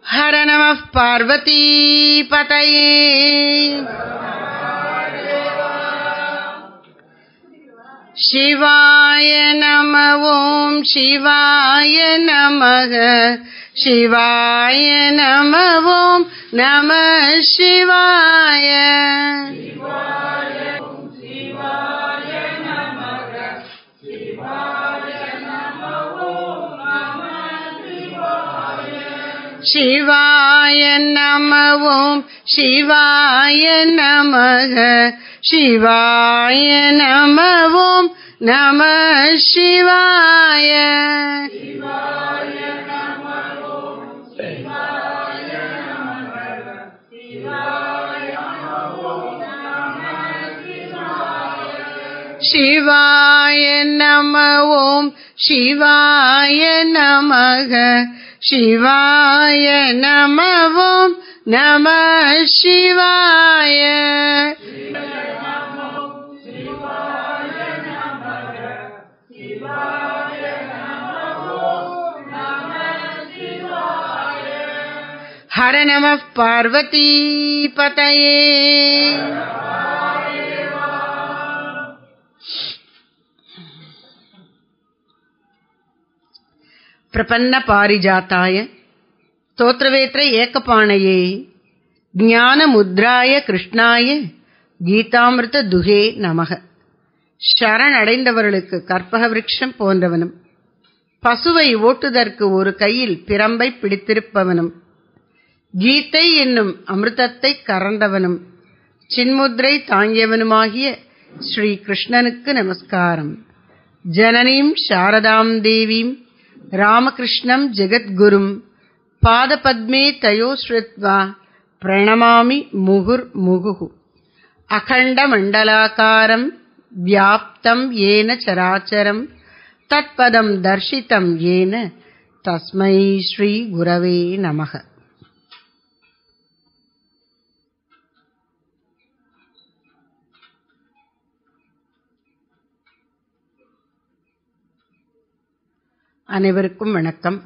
हर नमः पार्वतीपतये शिवाय नम ॐ शिवाय नमः शिवाय नम ॐ नमः शिवाय शिवाय नम ॐ शिवाय नमः शिवाय नम ॐ नमः शिवाय शिवाय नम ॐ शिवाय नमः शिवाय नम ॐ नमः शिवाय हर नमः पार्वतीपतये प्रपन्न पारिजाताय स्तोत्रवेत्र ஏகபாணையே ஞான முத்ராய கிருஷ்ணாய கீதாமிருத துகே நமக சரணடைந்தவர்களுக்கு கற்பக விருட்சம் போன்றவனும் பசுவை ஓட்டுதற்கு ஒரு கையில் பிரம்பை பிடித்திருப்பவனும் கீதை என்னும் அமிர்தத்தை கறந்தவனும் சின்முத்ரை தாங்கியவனுமாகிய ஸ்ரீ கிருஷ்ணனுக்கு நமஸ்காரம் ஜனனீம் சாரதாம் தேவீம் ராமகிருஷ்ணம் ஜெகத்குரும் பாதபத்மே தயோ ஸ்ருத்வா பிரணமாமி முகுர் முகுः அகண்டமண்டலாக்காரம் வியாப்தம் ஏன சராச்சரம் தத்பதம் தர்ஷிதம் ஏன தஸ்மை ஸ்ரீ குரவே நமக அனைவருக்கும் வணக்கம்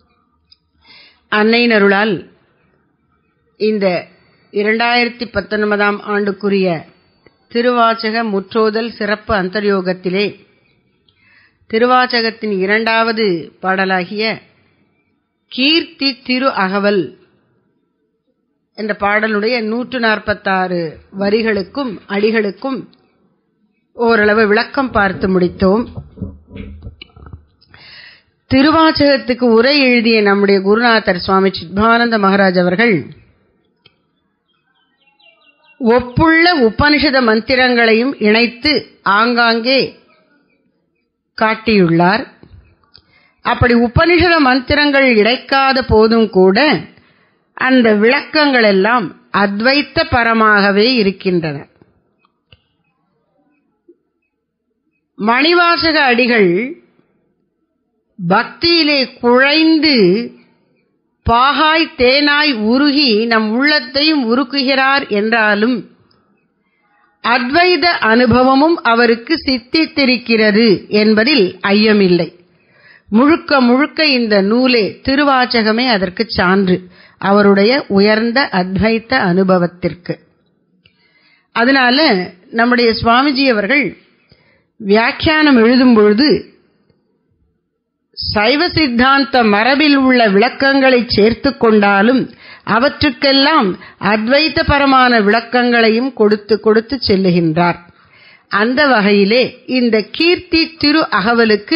அன்னை நருளால் இந்த இரண்டாயிரத்தி பத்தொன்பதாம் ஆண்டுக்குரிய திருவாச்சக முற்றோதல் சிறப்பு அந்தர்யோகத்திலே திருவாச்சகத்தின் இரண்டாவது பாடலாகிய கீர்த்தி திரு அகவல் என்ற பாடலுடைய நூற்று நாற்பத்தாறு வரிகளுக்கும் அடிகளுக்கும் ஓரளவு விளக்கம் பார்த்து முடித்தோம் திருவாச்சகத்துக்கு உரை எழுதிய நம்முடைய குருநாதர் சுவாமி சித்பானந்த மகாராஜ் அவர்கள் ஒப்புள்ள உபனிஷத மந்திரங்களையும் இணைத்து ஆங்காங்கே காட்டியுள்ளார் அப்படி உபனிஷத மந்திரங்கள் இடைக்காத போதும் கூட அந்த விளக்கங்கள் எல்லாம் அத்வைத்த பரமாகவே இருக்கின்றன மணிவாசக அடிகள் பக்தியிலே குழைந்து பாகாய் தேனாய் உருகி நம் உள்ளத்தையும் உருக்குகிறார் என்றாலும் அத்வைத அனுபவமும் அவருக்கு சித்தித்திருக்கிறது என்பதில் ஐயமில்லை முழுக்க முழுக்க இந்த நூலே திருவாச்சகமே அதற்கு சான்று அவருடைய உயர்ந்த அத்வைத்த அனுபவத்திற்கு அதனால நம்முடைய சுவாமிஜி அவர்கள் வியாக்கியானம் எழுதும் பொழுது சைவ சித்தாந்த மரபில் உள்ள விளக்கங்களை சேர்த்து கொண்டாலும் அவற்றுக்கெல்லாம் அத்வைத்தபரமான விளக்கங்களையும் கொடுத்து கொடுத்து செல்லுகின்றார் அந்த வகையிலே இந்த கீர்த்தி திரு அகவலுக்கு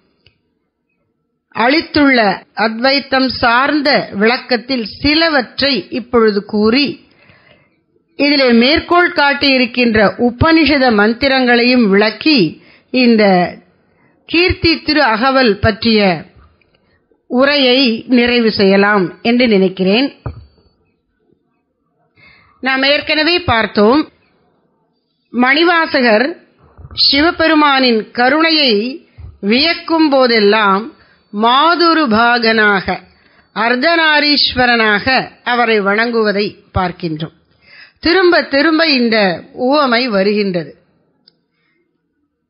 அளித்துள்ள அத்வைத்தம் சார்ந்த விளக்கத்தில் சிலவற்றை இப்பொழுது கூறி இதிலே மேற்கோள் காட்டியிருக்கின்ற உபனிஷத மந்திரங்களையும் விளக்கி இந்த கீர்த்தி திரு அகவல் பற்றிய உரையை நிறைவு செய்யலாம் என்று நினைக்கிறேன் நாம் ஏற்கனவே பார்த்தோம் மணிவாசகர் சிவபெருமானின் கருணையை வியக்கும் போதெல்லாம் மாதுரு பாகனாக அர்த்தநாரீஸ்வரனாக அவரை வணங்குவதை பார்க்கின்றோம் திரும்ப திரும்ப இந்த உவமை வருகின்றது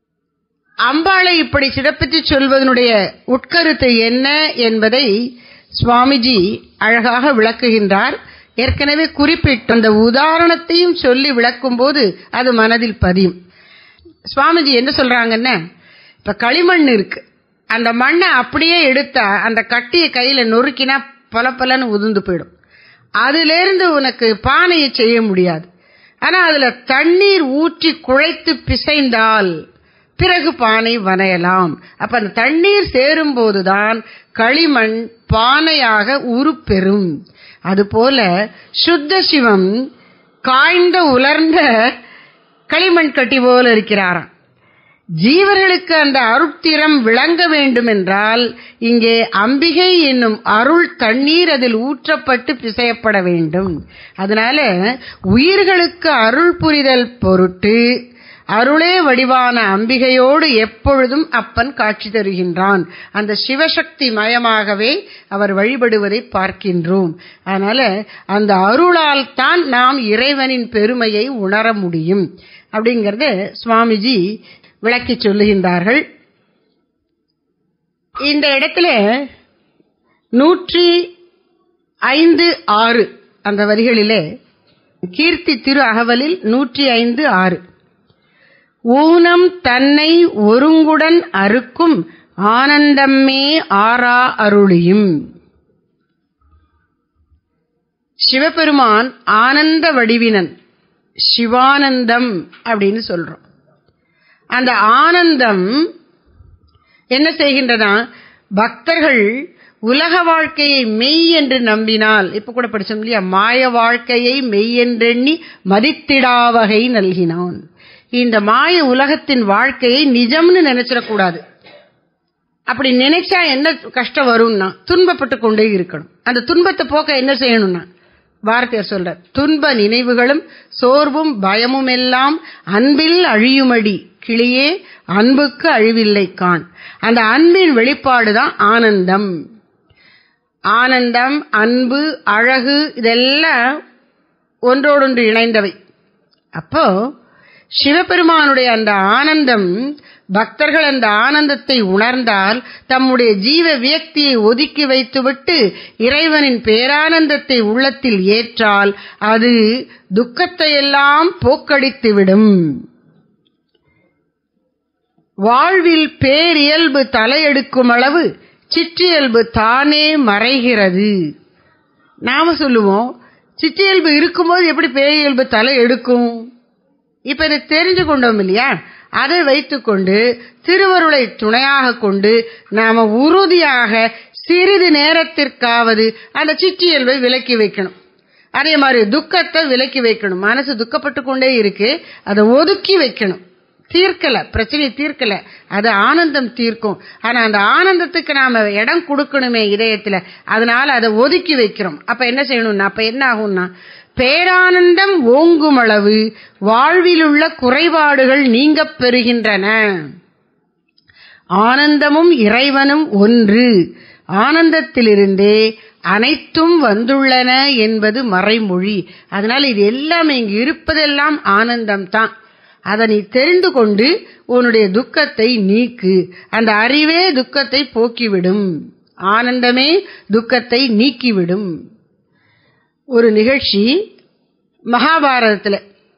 அம்பாளை இப்படி சிறப்பித்து சொல்வதனுடைய உட்கருத்து என்ன என்பதை சுவாமிஜி அழகாக விளக்குகின்றார் ஏற்கனவே குறிப்பிட்ட அந்த உதாரணத்தையும் சொல்லி விளக்கும்போது அது மனதில் பதியும் சுவாமிஜி என்ன சொல்றாங்கன்னா இப்ப களிமண் இருக்கு அந்த மண்ணை அப்படியே எடுத்தா அந்த கட்டிய கையில நொறுக்கினா பல பலன்னு உதிர்ந்து போயிடும் அதிலிருந்து உனக்கு பானையை செய்ய முடியாது ஆனா அதுல தண்ணீர் ஊற்றி குழைத்து பிசைந்தால் பிறகு பானை வனையலாம் அப்ப அந்த தண்ணீர் சேரும் போதுதான் களிமண் பானையாக உருப்பெறும் அதுபோல சுத்த சிவம் காய்ந்த உலர்ந்த களிமண் கட்டி போல இருக்கிறாராம் ஜீவர்களுக்கு அந்த அருட்திறம் விளங்க வேண்டும் என்றால் இங்கே அம்பிகை என்னும் அருள் தண்ணீர் அதில் ஊற்றப்பட்டு பிசையப்பட வேண்டும் அதனால உயிர்களுக்கு அருள் புரிதல் பொருட்டு அருளே வடிவான அம்பிகையோடு எப்பொழுதும் அப்பன் காட்சி தருகின்றான் அந்த சிவசக்தி மயமாகவே அவர் வழிபடுவதை பார்க்கின்றோம் அதனால அந்த அருளால் தான் நாம் இறைவனின் பெருமையை உணர முடியும் அப்படிங்கறத சுவாமிஜி விளக்கி சொல்லுகின்றார்கள் இந்த இடத்துல நூற்றி ஐந்து ஆறு அந்த வரிகளிலே கீர்த்தி திரு அகவலில் நூற்றி ஐந்து ஆறு ஊனம் தன்னை ஒருங்குடன் அறுக்கும் ஆனந்தம்மே ஆரா அருளியும் சிவபெருமான் ஆனந்த வடிவினன் சிவானந்தம் அப்படின்னு சொல்றோம் அந்த ஆனந்தம் என்ன செய்கின்றனா பக்தர்கள் உலக வாழ்க்கையை மெய் என்று நம்பினால் இப்ப கூட படிச்சோம் இல்லையா மாய வாழ்க்கையை மெய் என்றெண்ணி மதித்திடாவகை நல்கினான் இந்த மாய உலகத்தின் வாழ்க்கையை நிஜம்னு நினைச்சிடக்கூடாது அப்படி நினைச்சா என்ன கஷ்டம் வரும்னா துன்பப்பட்டு கொண்டே இருக்கணும் அந்த துன்பத்தை போக்க என்ன செய்யணும்னா பாரதியார் சொல்ற துன்ப நினைவுகளும் சோர்வும் பயமும் எல்லாம் அன்பில் அழியுமடி கிளியே அன்புக்கு அழிவில்லை கான் அந்த அன்பின் வெளிப்பாடுதான் ஆனந்தம் ஆனந்தம் அன்பு அழகு இதெல்லாம் ஒன்றோடொன்று இணைந்தவை அப்போ சிவபெருமானுடைய அந்த ஆனந்தம் பக்தர்கள் அந்த ஆனந்தத்தை உணர்ந்தால் தம்முடைய ஜீவ வியக்தியை ஒதுக்கி வைத்துவிட்டு இறைவனின் பேரானந்தத்தை உள்ளத்தில் ஏற்றால் அது துக்கத்தை எல்லாம் போக்கடித்துவிடும் வாழ்வில் பேரியல்பு தலையெடுக்கும் அளவு சிற்றியல்பு தானே மறைகிறது நாம சொல்லுவோம் சிற்றியல்பு இருக்கும்போது எப்படி பேரியல்பு தலை எடுக்கும் இப்ப இதை தெரிஞ்சு கொண்டோம் இல்லையா அதை வைத்துக்கொண்டு திருவருளை துணையாக கொண்டு நாம உறுதியாக சிறிது நேரத்திற்காவது அந்த சிற்றியல்பை விலக்கி வைக்கணும் அதே மாதிரி துக்கத்தை விலக்கி வைக்கணும் மனசு துக்கப்பட்டு கொண்டே இருக்கு அதை ஒதுக்கி வைக்கணும் தீர்க்கல பிரச்சனையை தீர்க்கல அது ஆனந்தம் தீர்க்கும் ஆனா அந்த ஆனந்தத்துக்கு நாம இடம் கொடுக்கணுமே இதயத்துல அதனால அதை ஒதுக்கி வைக்கிறோம் அப்ப என்ன செய்யணும்னா அப்ப என்ன ஆகும்னா பேரானந்தம் ஓங்கும் அளவு வாழ்விலுள்ள குறைபாடுகள் நீங்க பெறுகின்றன ஆனந்தமும் இறைவனும் ஒன்று ஆனந்தத்திலிருந்தே அனைத்தும் வந்துள்ளன என்பது மறைமொழி அதனால இது எல்லாமே இங்கு இருப்பதெல்லாம் ஆனந்தம் தான் அதை நீ தெரிந்து கொண்டு உன்னுடைய துக்கத்தை நீக்கு அந்த அறிவே துக்கத்தை போக்கிவிடும் ஆனந்தமே துக்கத்தை நீக்கிவிடும் ஒரு நிகழ்ச்சி மகாபாரதத்தில்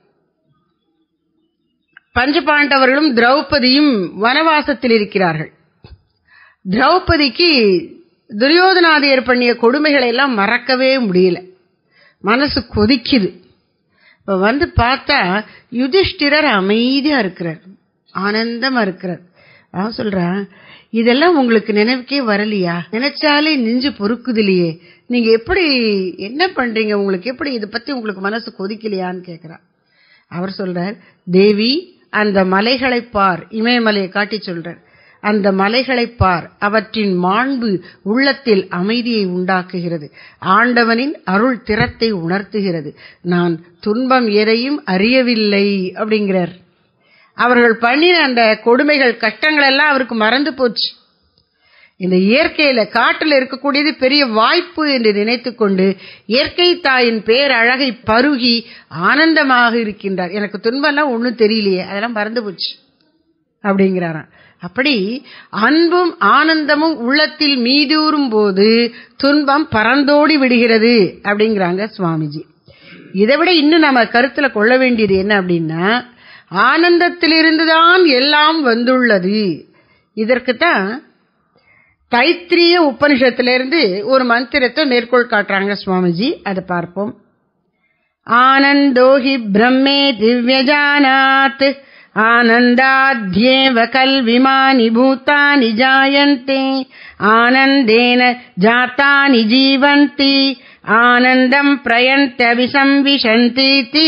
பஞ்சபாண்டவர்களும் திரௌபதியும் வனவாசத்தில் இருக்கிறார்கள் திரௌபதிக்கு துரியோதனாதியர் பண்ணிய கொடுமைகளை எல்லாம் மறக்கவே முடியல மனசு கொதிக்குது இப்ப வந்து பார்த்தா யுதிஷ்டிரர் அமைதியா இருக்கிறார் ஆனந்தமா இருக்கிறார் அவன் சொல்றான் இதெல்லாம் உங்களுக்கு நினைவுக்கே வரலையா நினைச்சாலே நெஞ்சு பொறுக்குது இல்லையே நீங்க எப்படி என்ன பண்றீங்க உங்களுக்கு எப்படி இதை பத்தி உங்களுக்கு மனசு கொதிக்கலையான்னு கேக்குறா அவர் சொல்றார் தேவி அந்த மலைகளை பார் இமயமலையை காட்டி சொல்றார் அந்த மலைகளை பார் அவற்றின் மாண்பு உள்ளத்தில் அமைதியை உண்டாக்குகிறது ஆண்டவனின் அருள் திறத்தை உணர்த்துகிறது நான் துன்பம் எதையும் அறியவில்லை அப்படிங்கிறார் அவர்கள் பண்ணின அந்த கொடுமைகள் கஷ்டங்கள் எல்லாம் அவருக்கு மறந்து போச்சு இந்த இயற்கையில காட்டில் இருக்கக்கூடியது பெரிய வாய்ப்பு என்று நினைத்துக் கொண்டு இயற்கை தாயின் பேரழகை பருகி ஆனந்தமாக இருக்கின்றார் எனக்கு துன்பம்லாம் ஒன்றும் தெரியலையே அதெல்லாம் மறந்து போச்சு அப்படிங்கிறாராம் அப்படி அன்பும் ஆனந்தமும் உள்ளத்தில் மீதூறும் போது துன்பம் பறந்தோடி விடுகிறது அப்படிங்கிறாங்க சுவாமிஜி இதை விட இன்னும் நம்ம கருத்துல கொள்ள வேண்டியது என்ன அப்படின்னா ஆனந்தத்திலிருந்துதான் எல்லாம் வந்துள்ளது இதற்குத்தான் தைத்திரிய உபனிஷத்திலிருந்து ஒரு மந்திரத்தை மேற்கோள் காட்டுறாங்க சுவாமிஜி அதை பார்ப்போம் ஆனந்தோ ஹி பிரம்மே திவ்யஜானாத் ஆனந்தாத்யேவ கல்விமானி பூத்தானி ஜாயந்தே ஆனந்தேன ஜாத்தானி ஜீவந்தி ஆனந்தம் பிரயந்த விசம்பிஷந்தி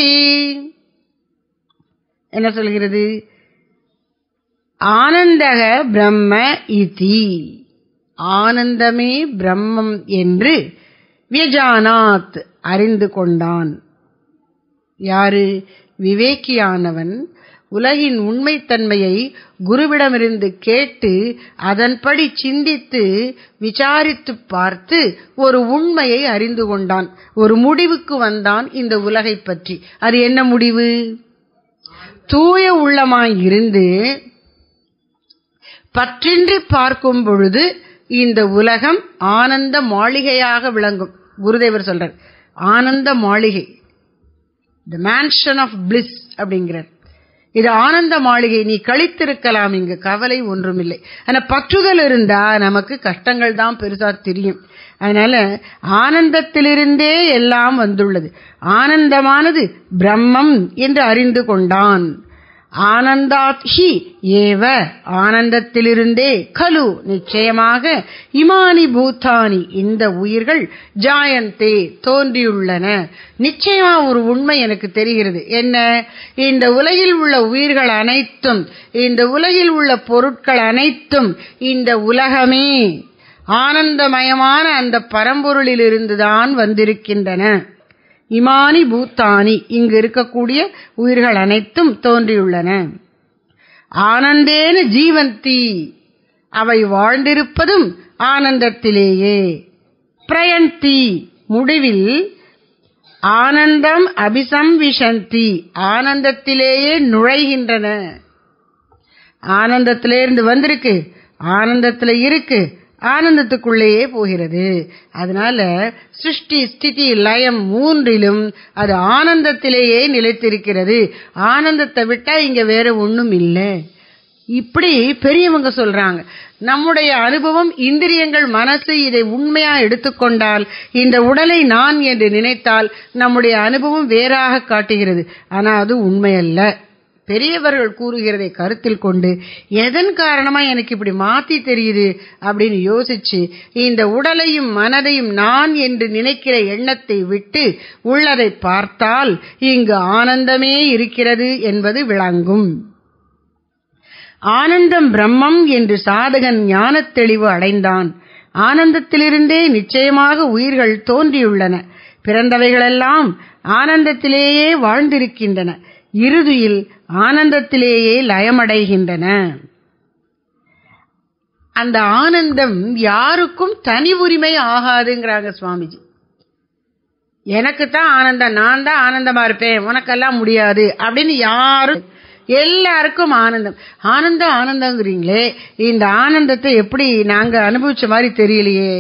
என்ன சொல்கிறது ஆனந்தக பிரம்ம இதி ஆனந்தமே பிரம்மம் என்று வியஜானாத் அறிந்து கொண்டான் யாரு விவேக்கியானவன் உலகின் உண்மைத்தன்மையை குருவிடமிருந்து கேட்டு அதன்படி சிந்தித்து விசாரித்து பார்த்து ஒரு உண்மையை அறிந்து கொண்டான் ஒரு முடிவுக்கு வந்தான் இந்த உலகை பற்றி அது என்ன முடிவு தூய உள்ளமாய் இருந்து பற்றின்றி பார்க்கும் பொழுது இந்த உலகம் ஆனந்த மாளிகையாக விளங்கும் குருதேவர் சொல்றார் ஆனந்த மாளிகை த மேன்ஷன் ஆஃப் பிளிஸ் அப்படிங்கிறார் இது ஆனந்த மாளிகை நீ கழித்திருக்கலாம் இங்கு கவலை ஒன்றுமில்லை ஆனா பற்றுதல் இருந்தா நமக்கு கஷ்டங்கள் தான் பெருசா தெரியும் அதனால ஆனந்தத்திலிருந்தே எல்லாம் வந்துள்ளது ஆனந்தமானது பிரம்மம் என்று அறிந்து கொண்டான் ஆனந்தாத் ஹி ஏவ ஆனந்தத்திலிருந்தே கலு நிச்சயமாக இமானி பூத்தானி இந்த உயிர்கள் ஜாயந்தே தோன்றியுள்ளன நிச்சயமா ஒரு உண்மை எனக்கு தெரிகிறது என்ன இந்த உலகில் உள்ள உயிர்கள் அனைத்தும் இந்த உலகில் உள்ள பொருட்கள் அனைத்தும் இந்த உலகமே ஆனந்தமயமான அந்த பரம்பொருளிலிருந்துதான் வந்திருக்கின்றன இமானி பூத்தானி இங்கு இருக்கக்கூடிய உயிர்கள் அனைத்தும் தோன்றியுள்ளன ஆனந்தேன ஜீவந்தி அவை வாழ்ந்திருப்பதும் ஆனந்தத்திலேயே பிரயந்தி முடிவில் ஆனந்தம் அபிசம்விஷந்தி ஆனந்தத்திலேயே நுழைகின்றன ஆனந்தத்திலேருந்து வந்திருக்கு ஆனந்தத்துல இருக்கு ஆனந்தத்துக்குள்ளேயே போகிறது அதனால சிருஷ்டி ஸ்திதி லயம் மூன்றிலும் அது ஆனந்தத்திலேயே நிலைத்திருக்கிறது ஆனந்தத்தை விட்டா இங்க வேற ஒண்ணும் இல்லை இப்படி பெரியவங்க சொல்றாங்க நம்முடைய அனுபவம் இந்திரியங்கள் மனசு இதை உண்மையா எடுத்துக்கொண்டால் இந்த உடலை நான் என்று நினைத்தால் நம்முடைய அனுபவம் வேறாக காட்டுகிறது ஆனா அது உண்மையல்ல பெரியவர்கள் கூறுகிறதை கருத்தில் கொண்டு எதன் காரணமா எனக்கு இப்படி மாத்தி தெரியுது அப்படின்னு யோசிச்சு இந்த உடலையும் மனதையும் நான் என்று நினைக்கிற எண்ணத்தை விட்டு உள்ளதை பார்த்தால் இங்கு ஆனந்தமே இருக்கிறது என்பது விளங்கும் ஆனந்தம் பிரம்மம் என்று சாதகன் ஞானத் தெளிவு அடைந்தான் ஆனந்தத்திலிருந்தே நிச்சயமாக உயிர்கள் தோன்றியுள்ளன பிறந்தவைகளெல்லாம் ஆனந்தத்திலேயே வாழ்ந்திருக்கின்றன இறுதியில் ஆனந்தத்திலேயே லயமடைகின்றன அந்த ஆனந்தம் யாருக்கும் தனி உரிமை ஆகாதுங்கிறாங்க சுவாமிஜி எனக்கு தான் ஆனந்தம் நான் தான் ஆனந்தமா இருப்பேன் உனக்கெல்லாம் முடியாது அப்படின்னு யாரும் எல்லாருக்கும் ஆனந்தம் ஆனந்தம் ஆனந்தங்கிறீங்களே இந்த ஆனந்தத்தை எப்படி நாங்க அனுபவிச்ச மாதிரி தெரியலையே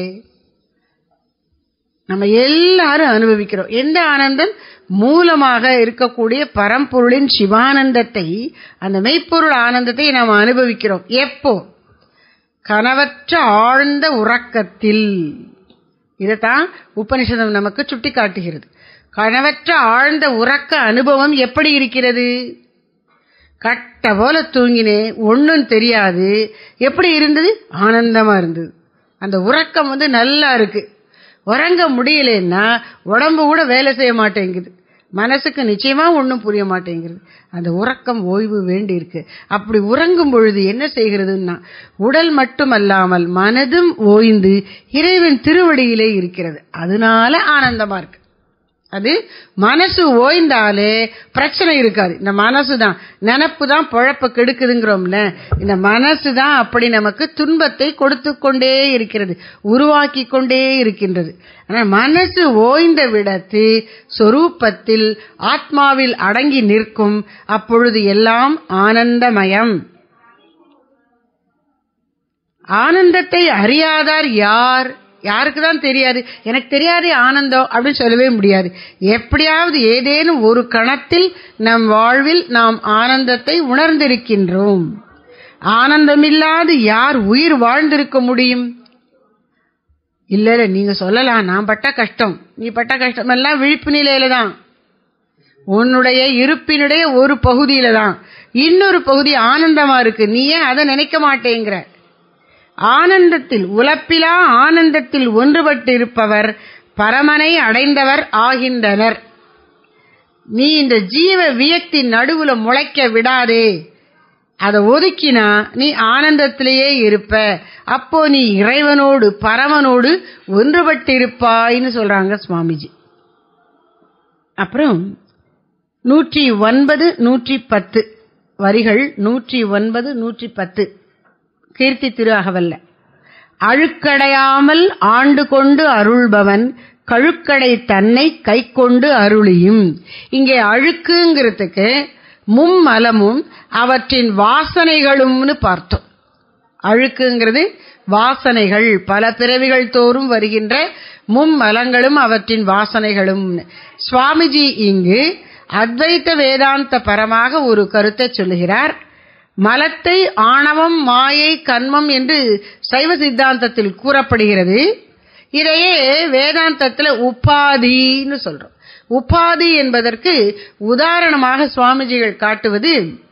நம்ம எல்லாரும் அனுபவிக்கிறோம் எந்த ஆனந்தம் மூலமாக இருக்கக்கூடிய பரம்பொருளின் சிவானந்தத்தை அந்த மெய்ப்பொருள் ஆனந்தத்தை நாம் அனுபவிக்கிறோம் எப்போ கனவற்ற ஆழ்ந்த உறக்கத்தில் இதைத்தான் உபனிஷதம் நமக்கு சுட்டி காட்டுகிறது கனவற்ற ஆழ்ந்த உறக்க அனுபவம் எப்படி இருக்கிறது கட்ட போல தூங்கினேன் ஒன்றும் தெரியாது எப்படி இருந்தது ஆனந்தமா இருந்தது அந்த உறக்கம் வந்து நல்லா இருக்கு உறங்க முடியலன்னா உடம்பு கூட வேலை செய்ய மாட்டேங்குது மனசுக்கு நிச்சயமா ஒன்றும் புரிய மாட்டேங்கிறது அந்த உறக்கம் ஓய்வு வேண்டி இருக்கு அப்படி உறங்கும் பொழுது என்ன செய்கிறதுன்னா உடல் மட்டுமல்லாமல் மனதும் ஓய்ந்து இறைவன் திருவடியிலே இருக்கிறது அதனால ஆனந்தமா இருக்கு அது மனசு ஓய்ந்தாலே பிரச்சனை இருக்காது இந்த மனசு தான் நினப்பு தான் பொழப்ப கெடுக்குதுங்கிறோம்ல இந்த மனசு தான் அப்படி நமக்கு துன்பத்தை கொடுத்து கொண்டே இருக்கிறது உருவாக்கி கொண்டே இருக்கின்றது ஆனால் மனசு ஓய்ந்த விடத்து சொரூப்பத்தில் ஆத்மாவில் அடங்கி நிற்கும் அப்பொழுது எல்லாம் ஆனந்தமயம் ஆனந்தத்தை அறியாதார் யார் யாருக்கு தான் தெரியாது எனக்கு தெரியாதே ஆனந்தம் அப்படின்னு சொல்லவே முடியாது எப்படியாவது ஏதேனும் ஒரு கணத்தில் நம் வாழ்வில் நாம் ஆனந்தத்தை உணர்ந்திருக்கின்றோம் ஆனந்தமில்லாது யார் உயிர் வாழ்ந்திருக்க முடியும் இல்ல இல்ல நீங்க சொல்லலாம் நான் பட்ட கஷ்டம் நீ பட்ட கஷ்டம் எல்லாம் விழிப்பு நிலையில தான் உன்னுடைய இருப்பினுடைய ஒரு பகுதியில தான் இன்னொரு பகுதி ஆனந்தமா இருக்கு நீ ஏன் அதை நினைக்க மாட்டேங்கிற ஆனந்தத்தில் உலப்பிலா ஆனந்தத்தில் ஒன்றுபட்டு இருப்பவர் பரமனை அடைந்தவர் ஆகின்றனர் நீ இந்த ஜீவ வியக்தின் நடுவுல முளைக்க விடாதே அதை ஒதுக்கினா நீ ஆனந்தத்திலேயே இருப்ப அப்போ நீ இறைவனோடு பரமனோடு ஒன்றுபட்டிருப்பாய்ன்னு சொல்றாங்க சுவாமிஜி அப்புறம் நூற்றி ஒன்பது நூற்றி பத்து வரிகள் நூற்றி ஒன்பது நூற்றி பத்து கீர்த்தி திரு அகவல்ல அழுக்கடையாமல் ஆண்டு கொண்டு அருள்பவன் கழுக்கடை தன்னை கை கொண்டு அருளியும் இங்கே அழுக்குங்கிறதுக்கு மும்மலமும் அவற்றின் வாசனைகளும்னு பார்த்தோம் அழுக்குங்கிறது வாசனைகள் பல பிறவிகள் தோறும் வருகின்ற மும்மலங்களும் அவற்றின் வாசனைகளும் சுவாமிஜி இங்கு அத்வைத்த வேதாந்த பரமாக ஒரு கருத்தை சொல்லுகிறார் மலத்தை ஆணவம் மாயை கண்மம் என்று சைவ சித்தாந்தத்தில் கூறப்படுகிறது இதையே வேதாந்தத்தில் உபாதின்னு சொல்றோம் உபாதி என்பதற்கு உதாரணமாக சுவாமிஜிகள் காட்டுவது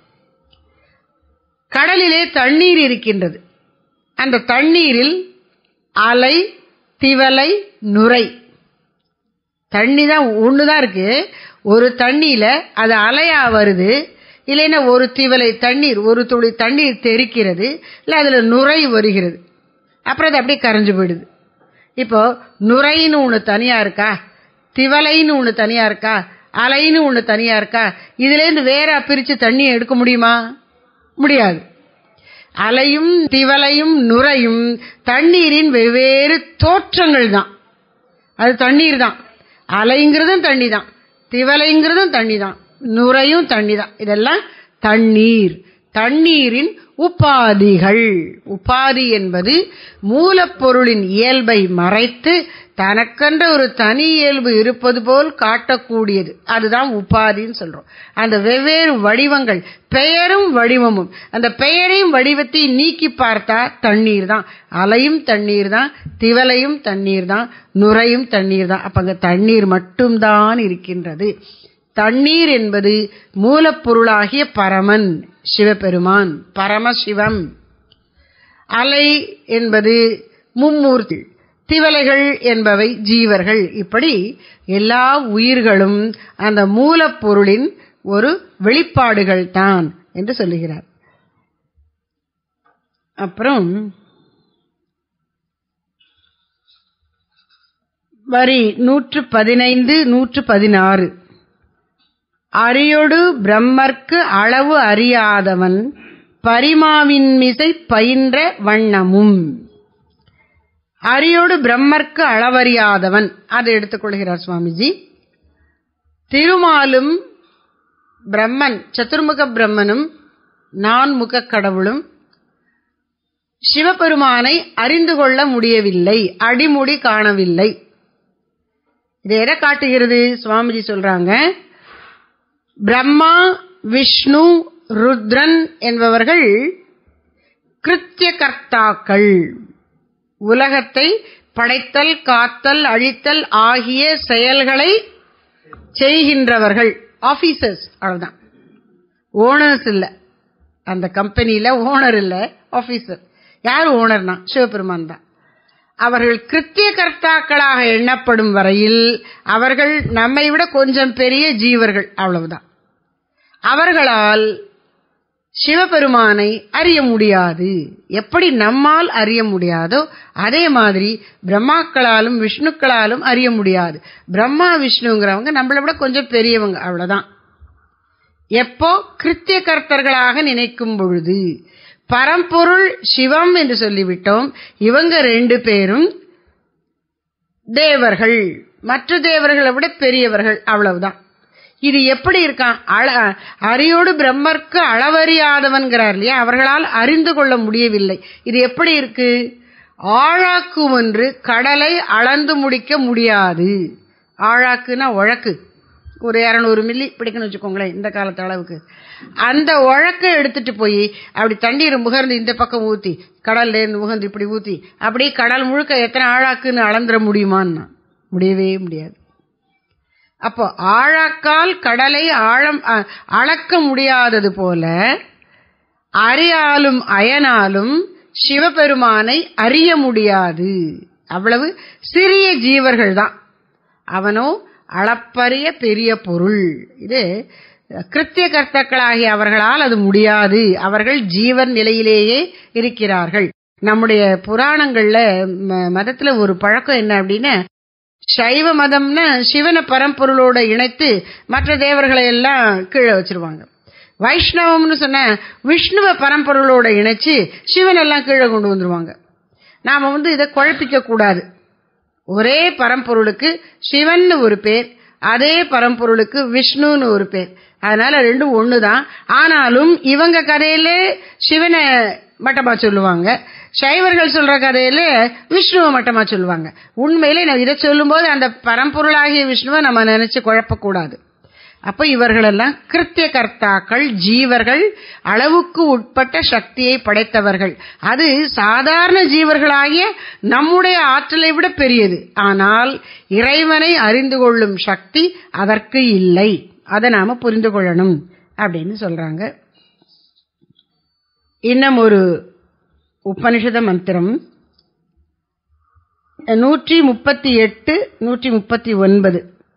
கடலிலே தண்ணீர் இருக்கின்றது அந்த தண்ணீரில் அலை திவலை நுரை தண்ணி தான் ஒண்ணுதான் இருக்கு ஒரு தண்ணியில அது அலையா வருது இல்லைன்னா ஒரு திவலை தண்ணீர் ஒரு துளி தண்ணீர் தெரிக்கிறது இல்லை அதுல நுரை வருகிறது அப்புறம் அது அப்படியே கரைஞ்சு போயிடுது இப்போ நுரைன்னு ஒன்று தனியா இருக்கா திவலைன்னு ஒன்று தனியா இருக்கா அலைன்னு ஒன்று தனியா இருக்கா இதுலேருந்து வேற பிரிச்சு தண்ணியை எடுக்க முடியுமா முடியாது அலையும் திவலையும் நுரையும் தண்ணீரின் வெவ்வேறு தோற்றங்கள் தான் அது தண்ணீர் தான் அலைங்கிறதும் தண்ணி தான் திவலைங்கிறதும் தண்ணி தான் நுரையும் தண்ணி தான் இதெல்லாம் தண்ணீர் தண்ணீரின் உபாதிகள் உபாதி என்பது மூலப்பொருளின் இயல்பை மறைத்து தனக்கென்ற ஒரு தனி இயல்பு இருப்பது போல் காட்டக்கூடியது அதுதான் உபாதின்னு சொல்றோம் அந்த வெவ்வேறு வடிவங்கள் பெயரும் வடிவமும் அந்த பெயரையும் வடிவத்தையும் நீக்கி பார்த்தா தண்ணீர் தான் அலையும் தண்ணீர் தான் திவலையும் தண்ணீர் தான் நுரையும் தண்ணீர் தான் அப்ப அங்க தண்ணீர் மட்டும்தான் இருக்கின்றது தண்ணீர் என்பது மூலப்பொருளாகிய பரமன் சிவபெருமான் பரமசிவம் அலை என்பது மும்மூர்த்தி திவலைகள் என்பவை ஜீவர்கள் இப்படி எல்லா உயிர்களும் அந்த மூலப்பொருளின் ஒரு வெளிப்பாடுகள் தான் என்று சொல்லுகிறார் அப்புறம் வரி நூற்று பதினைந்து நூற்று பதினாறு அரியொடு பிரம்மர்க்கு அளவு அறியாதவன் பரிமாவின் மிசை பயின்ற வண்ணமும் அரியோடு பிரம்மர்க்கு அளவறியாதவன் அதை எடுத்துக்கொள்கிறார் சுவாமிஜி திருமாலும் பிரம்மன் சதுர்முக பிரம்மனும் நான்முக கடவுளும் சிவபெருமானை அறிந்து கொள்ள முடியவில்லை அடிமுடி காணவில்லை இது எதை காட்டுகிறது சுவாமிஜி சொல்றாங்க பிரம்மா விஷ்ணு ருத்ரன் என்பவர்கள் கிருத்திய கர்த்தாக்கள் உலகத்தை படைத்தல் காத்தல் அழித்தல் ஆகிய செயல்களை செய்கின்றவர்கள் ஆபீசர்ஸ் அவ்வளவுதான் ஓனர்ஸ் இல்ல அந்த கம்பெனியில ஓனர் இல்ல ஆபீசர் யார் ஓனர்னா சிவபெருமான் தான் அவர்கள் கிருத்திய கர்த்தாக்களாக எண்ணப்படும் வரையில் அவர்கள் நம்மை விட கொஞ்சம் பெரிய ஜீவர்கள் அவ்வளவுதான் அவர்களால் சிவபெருமானை அறிய முடியாது எப்படி நம்மால் அறிய முடியாதோ அதே மாதிரி பிரம்மாக்களாலும் விஷ்ணுக்களாலும் அறிய முடியாது பிரம்மா விஷ்ணுங்கிறவங்க நம்மளை விட கொஞ்சம் பெரியவங்க அவ்வளவுதான் எப்போ கிருத்திய கர்த்தர்களாக நினைக்கும் பொழுது பரம்பொருள் சிவம் என்று சொல்லிவிட்டோம் இவங்க ரெண்டு பேரும் தேவர்கள் மற்ற தேவர்களை விட பெரியவர்கள் அவ்வளவுதான் இது எப்படி இருக்கான் அள அரியோடு பிரம்மர்க்கு அளவறியாதவன்கிறார் இல்லையா அவர்களால் அறிந்து கொள்ள முடியவில்லை இது எப்படி இருக்கு ஆழாக்கு ஒன்று கடலை அளந்து முடிக்க முடியாது ஆழாக்குன்னா உழக்கு ஒரு இரநூறு மில்லி பிடிக்கணும்னு வச்சுக்கோங்களேன் இந்த காலத்து அளவுக்கு அந்த உழக்கை எடுத்துட்டு போய் அப்படி தண்ணீர் முகர்ந்து இந்த பக்கம் ஊற்றி கடல்ல இருந்து முகர்ந்து இப்படி ஊற்றி அப்படியே கடல் முழுக்க எத்தனை ஆழாக்குன்னு அளந்துட முடியுமான்னா முடியவே முடியாது அப்போ ஆழாக்கால் கடலை ஆழம் அ- அளக்க முடியாதது போல அறியாலும் அயனாலும் சிவபெருமானை அறிய முடியாது அவ்வளவு சிறிய ஜீவர்கள் தான் அவனோ அளப்பரிய பெரிய பொருள் இது கிருத்திய கர்த்தாக்களாகிய அவர்களால் அது முடியாது அவர்கள் ஜீவன் நிலையிலேயே இருக்கிறார்கள் நம்முடைய புராணங்கள்ல ம- மதத்துல ஒரு பழக்கம் என்ன அப்படின்னா சைவ மதம்னா சிவனை பரம்பொருளோட இணைத்து மற்ற தேவர்களை எல்லாம் கீழே வச்சிருவாங்க வைஷ்ணவம்னு சொன்ன விஷ்ணுவை பரம்பொருளோட இணைச்சு சிவன் எல்லாம் கீழே கொண்டு வந்துருவாங்க நாம வந்து இதை குழப்பிக்க கூடாது ஒரே பரம்பொருளுக்கு சிவன்னு ஒரு பேர் அதே பரம்பொருளுக்கு விஷ்ணுன்னு ஒரு பேர் அதனால ரெண்டும் ஒண்ணுதான் ஆனாலும் இவங்க கதையில சிவனை மட்டமா சொல்லுவாங்க சைவர்கள் சொல்ற கதையில விஷ்ணுவை மட்டமா சொல்லுவாங்க உண்மையிலே நான் இதை சொல்லும்போது அந்த பரம்பொருளாகிய விஷ்ணுவை நம்ம நினைச்சு குழப்பக்கூடாது அப்ப இவர்களெல்லாம் கிருத்திய கர்த்தாக்கள் ஜீவர்கள் அளவுக்கு உட்பட்ட சக்தியை படைத்தவர்கள் அது சாதாரண ஜீவர்களாகிய நம்முடைய ஆற்றலை விட பெரியது ஆனால் இறைவனை அறிந்து கொள்ளும் சக்தி அதற்கு இல்லை அதை நாம புரிந்து கொள்ளணும் அப்படின்னு சொல்றாங்க இன்னும் ஒரு உபனிஷத மந்திரம் நூற்றி முப்பத்தி எட்டு நூற்றி முப்பத்தி ஒன்பது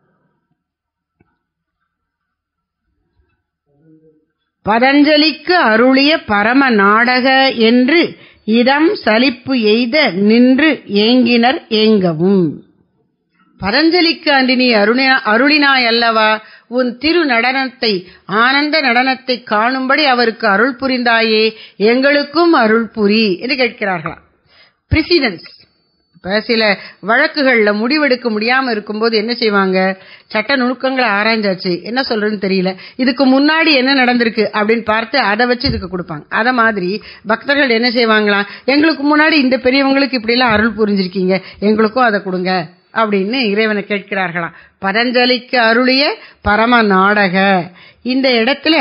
பதஞ்சலிக்கு அருளிய பரம நாடக என்று இதம் சலிப்பு எய்த நின்று ஏங்கினர் ஏங்கவும் பதஞ்சலிக்கு அன்றி நீ அருணா அருளினாய் அல்லவா உன் திரு நடனத்தை ஆனந்த நடனத்தை காணும்படி அவருக்கு அருள் புரிந்தாயே எங்களுக்கும் அருள் புரி என்று கேட்கிறார்களாம் பிரசிடன்ஸ் இப்ப சில வழக்குகள்ல முடிவெடுக்க முடியாம இருக்கும்போது என்ன செய்வாங்க சட்ட நுணுக்கங்களை ஆராய்ஞ்சாச்சு என்ன சொல்றதுன்னு தெரியல இதுக்கு முன்னாடி என்ன நடந்திருக்கு அப்படின்னு பார்த்து அதை வச்சு இதுக்கு கொடுப்பாங்க அத மாதிரி பக்தர்கள் என்ன செய்வாங்களாம் எங்களுக்கு முன்னாடி இந்த பெரியவங்களுக்கு இப்படி எல்லாம் அருள் புரிஞ்சிருக்கீங்க எங்களுக்கும் அதை கொடுங்க அப்படின்னு இறைவனை கேட்கிறார்களாம் பதஞ்சலிக்கு அருளிய பரம நாடக இந்த இடத்துல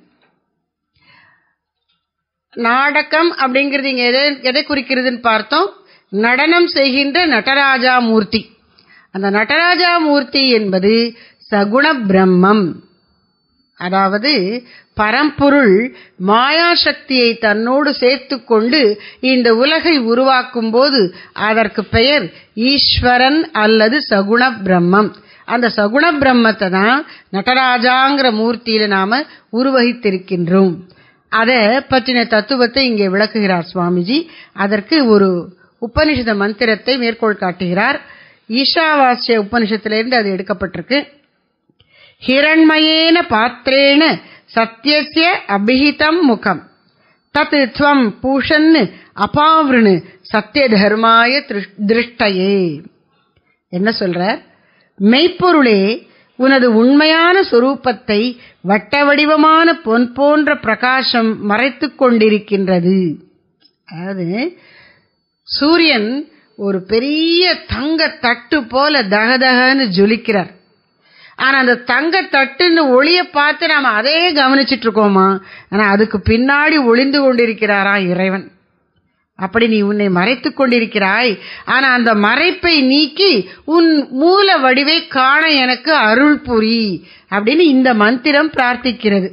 நாடகம் அப்படிங்கிறது இங்க எதை எதை குறிக்கிறதுன்னு பார்த்தோம் நடனம் செய்கின்ற நடராஜா மூர்த்தி அந்த நடராஜா மூர்த்தி என்பது சகுண பிரம்மம் அதாவது பரம்பொருள் மாயாசக்தியை தன்னோடு சேர்த்து கொண்டு இந்த உலகை உருவாக்கும் போது அதற்கு பெயர் ஈஸ்வரன் அல்லது சகுண பிரம்மம் அந்த சகுண பிரம்மத்தை தான் நடராஜாங்கிற மூர்த்தியில நாம உருவகித்திருக்கின்றோம் அதை பற்றின தத்துவத்தை இங்கே விளக்குகிறார் சுவாமிஜி அதற்கு ஒரு உபனிஷத மந்திரத்தை மேற்கோள் காட்டுகிறார் ஈஷாவாசிய உபனிஷத்திலிருந்து அது எடுக்கப்பட்டிருக்கு ஹிரண்மயேன பாத்திரேன சத்தியசிய அபிஹிதம் முகம் தத் துவம் பூஷன் அபாவிருணு சத்திய தர்மாய திருஷ்- திருஷ்டயே என்ன சொல்றார் மெய்ப்பொருளே உனது உண்மையான சொரூபத்தை வட்ட வடிவமான பொன் போன்ற பிரகாசம் மறைத்துக் கொண்டிருக்கின்றது அதாவது சூரியன் ஒரு பெரிய தங்க தட்டு போல தகதகன்னு ஜொலிக்கிறார் ஆனா அந்த தங்க தட்டுன்னு ஒளிய பார்த்து நாம அதே கவனிச்சிட்டு இருக்கோமா ஆனா அதுக்கு பின்னாடி ஒளிந்து கொண்டிருக்கிறாரா இறைவன் அப்படி நீ உன்னை மறைத்துக் கொண்டிருக்கிறாய் ஆனா அந்த மறைப்பை நீக்கி உன் மூல வடிவை காண எனக்கு அருள் புரி அப்படின்னு இந்த மந்திரம் பிரார்த்திக்கிறது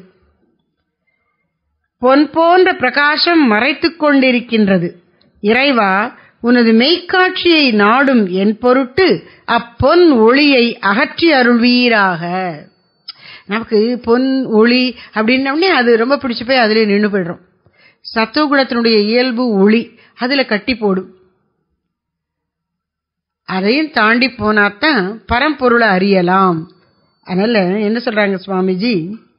பொன் போன்ற பிரகாசம் மறைத்துக் கொண்டிருக்கின்றது இறைவா உனது மெய்க்காட்சியை நாடும் என் பொருட்டு அப்பொன் ஒளியை அகற்றி அருள்வீராக நமக்கு பொன் ஒளி அப்படின்னோடனே அது ரொம்ப பிடிச்சு போய் அதிலே நின்று போயிடுறோம் சத்துவகுணத்தினுடைய இயல்பு ஒளி அதுல கட்டி போடும் அதையும் தாண்டி போனாதான் பரம்பொருளை அறியலாம் அதனால என்ன சொல்றாங்க சுவாமிஜி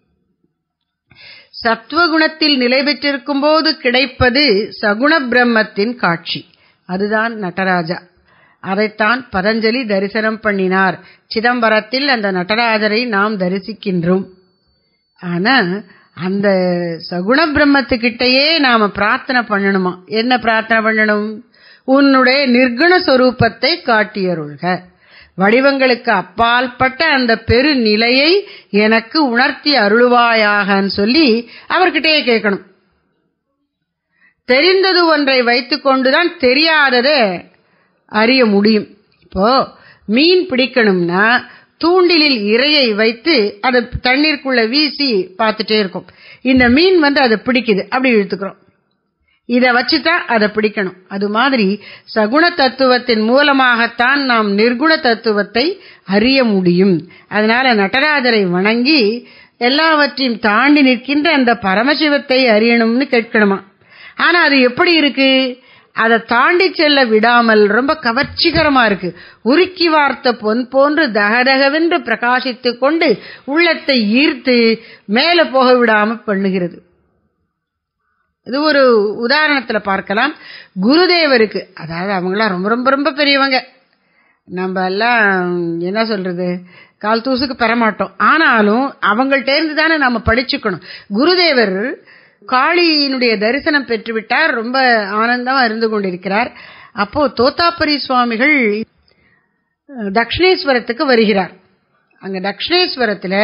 சத்துவகுணத்தில் நிலை பெற்றிருக்கும் போது கிடைப்பது சகுண பிரம்மத்தின் காட்சி அதுதான் நடராஜா அதைத்தான் பதஞ்சலி தரிசனம் பண்ணினார் சிதம்பரத்தில் அந்த நடராஜரை நாம் தரிசிக்கின்றோம் ஆனா அந்த சகுண பிரம்மத்துக்கிட்டயே நாம பிரார்த்தனை பண்ணணுமா என்ன பிரார்த்தனை பண்ணணும் உன்னுடைய நிர்குண சொரூபத்தை காட்டியருள்க வடிவங்களுக்கு அப்பால்பட்ட அந்த பெருநிலையை எனக்கு உணர்த்தி அருள்வாயாகன்னு சொல்லி அவர்கிட்டயே கேட்கணும் தெரிந்தது ஒன்றை வைத்துக் கொண்டுதான் தெரியாததை அறிய முடியும் இப்போ மீன் பிடிக்கணும்னா தூண்டிலில் இரையை வைத்து அதை தண்ணீருக்குள்ள வீசி பார்த்துட்டே இருக்கும் இந்த மீன் வந்து அதை பிடிக்குது அப்படி இழுத்துக்கிறோம் இதை வச்சுதான் அதை பிடிக்கணும் அது மாதிரி சகுண தத்துவத்தின் மூலமாகத்தான் நாம் நிர்குண தத்துவத்தை அறிய முடியும் அதனால நடராஜரை வணங்கி எல்லாவற்றையும் தாண்டி நிற்கின்ற அந்த பரமசிவத்தை அறியணும்னு கேட்கணுமா ஆனா அது எப்படி இருக்கு அதை தாண்டி செல்ல விடாமல் ரொம்ப கவர்ச்சிகரமா இருக்கு உருக்கி வார்த்த பொன் போன்று தகதகவென்று பிரகாசித்துக் கொண்டு உள்ளத்தை ஈர்த்து மேல போக விடாம பண்ணுகிறது இது ஒரு உதாரணத்துல பார்க்கலாம் குருதேவருக்கு அதாவது அவங்களாம் ரொம்ப ரொம்ப ரொம்ப பெரியவங்க நம்ம எல்லாம் என்ன சொல்றது கால் தூசுக்கு பெறமாட்டோம் ஆனாலும் அவங்கள்ட்ட இருந்து தானே நம்ம படிச்சுக்கணும் குருதேவர் காளியினுடைய தரிசனம் பெற்றுவிட்டார் ரொம்ப ஆனந்தமா இருந்து கொண்டிருக்கிறார் அப்போ தோத்தாப்பரி சுவாமிகள் தக்ஷணேஸ்வரத்துக்கு வருகிறார் அங்க தக்ஷணேஸ்வரத்துல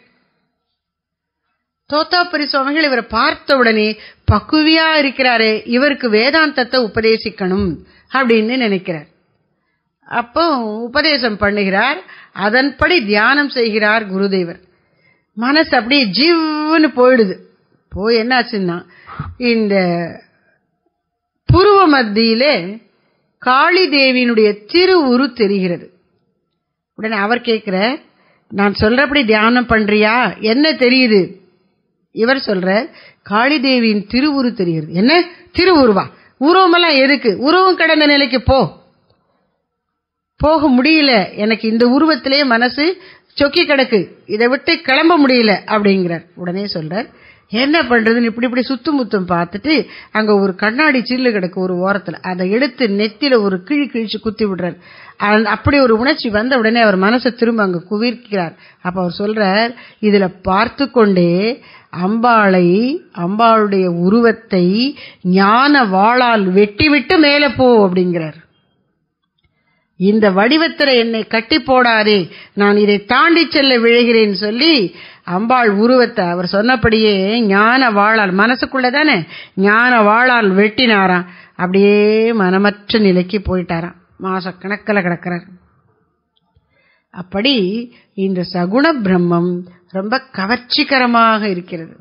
தோத்தாப்பரி சுவாமிகள் இவரை பார்த்த உடனே பக்குவியா இருக்கிறாரே இவருக்கு வேதாந்தத்தை உபதேசிக்கணும் அப்படின்னு நினைக்கிறார் அப்போ உபதேசம் பண்ணுகிறார் அதன்படி தியானம் செய்கிறார் குருதேவர் மனசு அப்படியே ஜிவ்னு போயிடுது போய் என்னாச்சுன்னா இந்த புருவ மத்தியிலே காளி தேவியினுடைய திருவுரு தெரிகிறது உடனே அவர் கேட்கிற நான் சொல்றபடி தியானம் பண்றியா என்ன தெரியுது இவர் சொல்ற காளி தேவியின் திருவுரு தெரிகிறது என்ன திருவுருவா உருவமெல்லாம் எதுக்கு உருவம் கடந்த நிலைக்கு போ போக முடியல எனக்கு இந்த உருவத்திலே மனசு சொக்கி கிடக்கு இதை விட்டு கிளம்ப முடியல அப்படிங்கிறார் உடனே சொல்றார் என்ன பண்றதுன்னு இப்படி இப்படி சுத்து முத்தம் பார்த்துட்டு அங்க ஒரு கண்ணாடி சில்லு கிடக்கு ஒரு ஓரத்துல அதை எடுத்து நெத்தில ஒரு கிழி கிழிச்சு குத்தி விடுறார் அப்படி ஒரு உணர்ச்சி வந்த உடனே அவர் மனசை திரும்ப அங்க குவிர்க்கிறார் அப்ப அவர் சொல்றார் இதுல பார்த்து கொண்டே அம்பாளை அம்பாளுடைய உருவத்தை ஞான வாளால் வெட்டிவிட்டு மேலே போ அப்படிங்கிறார் இந்த வடிவத்தில் என்னை கட்டி போடாதே நான் இதை தாண்டி செல்ல விழுகிறேன் சொல்லி அம்பாள் உருவத்தை அவர் சொன்னபடியே ஞான வாழால் மனசுக்குள்ள தானே ஞான வாழால் வெட்டினாராம் அப்படியே மனமற்ற நிலைக்கு போயிட்டாராம் மாச கணக்கில் கிடக்கிறார் அப்படி இந்த சகுண பிரம்மம் ரொம்ப கவர்ச்சிகரமாக இருக்கிறது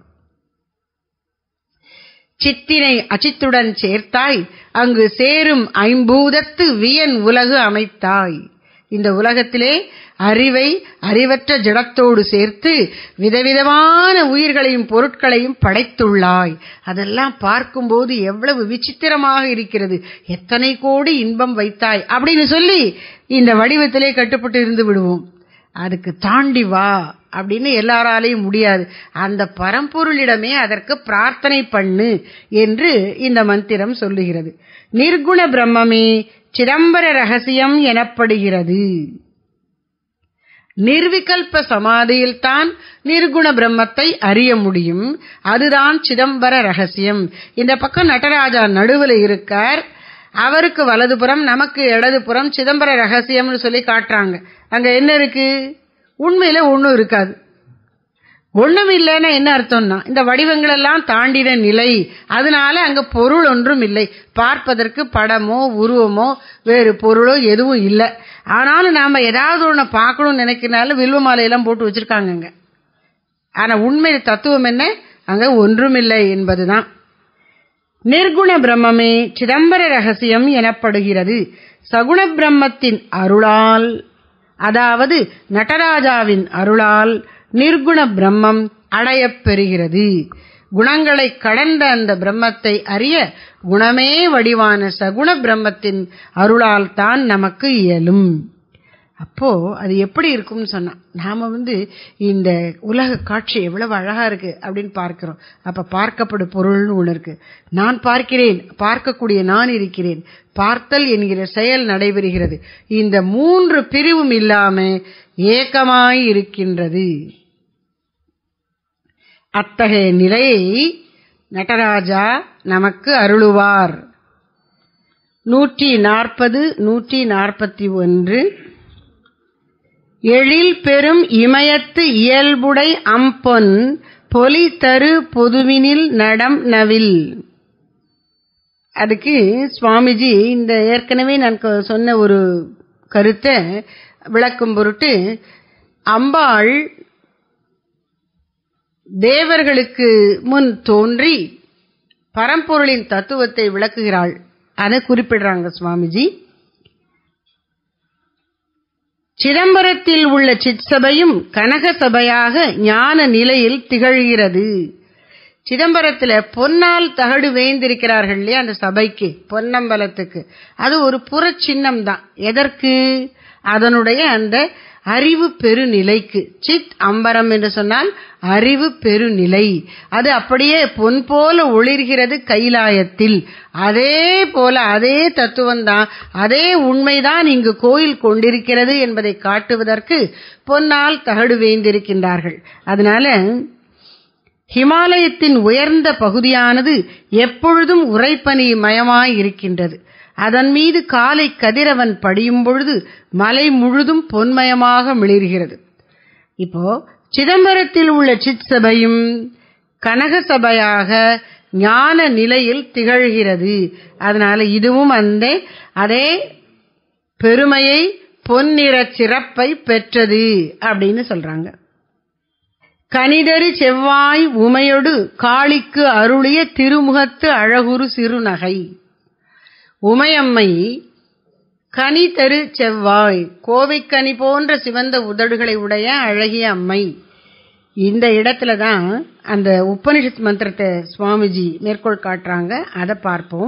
சித்தினை அச்சித்துடன் சேர்த்தாய் அங்கு சேரும் ஐம்பூதத்து வியன் உலகு அமைத்தாய் இந்த உலகத்திலே அறிவை அறிவற்ற ஜடத்தோடு சேர்த்து விதவிதமான உயிர்களையும் பொருட்களையும் படைத்துள்ளாய் அதெல்லாம் பார்க்கும்போது எவ்வளவு விசித்திரமாக இருக்கிறது எத்தனை கோடி இன்பம் வைத்தாய் அப்படின்னு சொல்லி இந்த வடிவத்திலே கட்டுப்பட்டு இருந்து விடுவோம் அதுக்கு தாண்டி வா அப்படின்னு எல்லாராலையும் முடியாது அந்த பரம்பொருளிடமே அதற்கு பிரார்த்தனை பண்ணு என்று இந்த மந்திரம் சொல்லுகிறது நிர்குண பிரம்மமே சிதம்பர ரகசியம் எனப்படுகிறது நிர்விகல்ப சமாதியில் தான் நிர்குண பிரம்மத்தை அறிய முடியும் அதுதான் சிதம்பர ரகசியம் இந்த பக்கம் நடராஜா நடுவில் இருக்கார் அவருக்கு வலதுபுறம் நமக்கு இடதுபுறம் சிதம்பர ரகசியம்னு சொல்லி காட்டுறாங்க அங்க என்ன இருக்கு உண்மையில ஒன்றும் இருக்காது ஒண்ணும் இல்லைன்னா என்ன அர்த்தம்னா இந்த வடிவங்கள் எல்லாம் தாண்டின நிலை அதனால அங்க பொருள் ஒன்றும் இல்லை பார்ப்பதற்கு படமோ உருவமோ வேறு பொருளோ எதுவும் இல்லை ஆனாலும் நாம ஏதாவது ஒன்று பார்க்கணும்னு நினைக்கிறனால வில்வ மாலையெல்லாம் போட்டு வச்சிருக்காங்க அங்க ஆனா உண்மை தத்துவம் என்ன அங்க ஒன்றுமில்லை என்பதுதான் நிர்குண பிரம்மமே சிதம்பர ரகசியம் எனப்படுகிறது சகுண பிரம்மத்தின் அருளால் அதாவது நடராஜாவின் அருளால் நிர்குண பிரம்மம் அடையப் பெறுகிறது குணங்களை கடந்த அந்த பிரம்மத்தை அறிய குணமே வடிவான சகுண பிரம்மத்தின் அருளால் தான் நமக்கு இயலும் அப்போ அது எப்படி இருக்கும்னு சொன்னா நாம வந்து இந்த உலக காட்சி எவ்வளவு அழகா இருக்கு அப்படின்னு பார்க்கிறோம் அப்ப பார்க்கப்படும் பொருள்னு ஒண்ணு இருக்கு நான் பார்க்கிறேன் பார்க்கக்கூடிய நான் இருக்கிறேன் பார்த்தல் என்கிற செயல் நடைபெறுகிறது இந்த மூன்று பிரிவும் இல்லாம ஏக்கமாய் இருக்கின்றது அத்தகைய நிலையை நடராஜா நமக்கு அருளுவார் நூற்றி நாற்பது நூற்றி நாற்பத்தி ஒன்று எழில் பெரும் இமயத்து இயல்புடை அம்பொன் பொலி தரு பொதுவினில் நடம் நவில் அதுக்கு சுவாமிஜி இந்த ஏற்கனவே நான் கொ- சொன்ன ஒரு கருத்தை விளக்கும் பொருட்டு அம்பாள் தேவர்களுக்கு முன் தோன்றி பரம்பொருளின் தத்துவத்தை விளக்குகிறாள் அதை குறிப்பிடுறாங்க சுவாமிஜி சிதம்பரத்தில் உள்ள சிற்சபையும் கனக சபையாக ஞான நிலையில் திகழ்கிறது சிதம்பரத்துல பொன்னால் தகடு வேந்திருக்கிறார்கள் இல்லையா அந்த சபைக்கு பொன்னம்பலத்துக்கு அது ஒரு புற சின்னம் தான் எதற்கு அதனுடைய அந்த அறிவு பெருநிலைக்கு சித் அம்பரம் என்று சொன்னால் அறிவு பெருநிலை அது அப்படியே பொன் போல ஒளிர்கிறது கைலாயத்தில் அதே போல அதே தத்துவம் தான் அதே உண்மைதான் இங்கு கோயில் கொண்டிருக்கிறது என்பதை காட்டுவதற்கு பொன்னால் தகடு வேந்திருக்கின்றார்கள் அதனால ஹிமாலயத்தின் உயர்ந்த பகுதியானது எப்பொழுதும் உறைபனி மயமாய் இருக்கின்றது அதன் மீது காலை கதிரவன் படியும் பொழுது மலை முழுதும் பொன்மயமாக மிளிர்கிறது இப்போ சிதம்பரத்தில் உள்ள சித் சபையும் கனக சபையாக ஞான நிலையில் திகழ்கிறது அதனால இதுவும் அந்த அதே பெருமையை பொன்னிற சிறப்பை பெற்றது அப்படின்னு சொல்றாங்க கனிதரு செவ்வாய் உமையொடு காளிக்கு அருளிய திருமுகத்து அழகுரு சிறுநகை உமையம்மை கனி தரு செவ்வாய் கோவைக்கனி போன்ற சிவந்த உதடுகளை உடைய அழகிய அம்மை இந்த இடத்துல தான் அந்த உபனிஷத் மந்திரத்தை சுவாமிஜி மேற்கோள் காட்டுறாங்க அதை பார்ப்போம்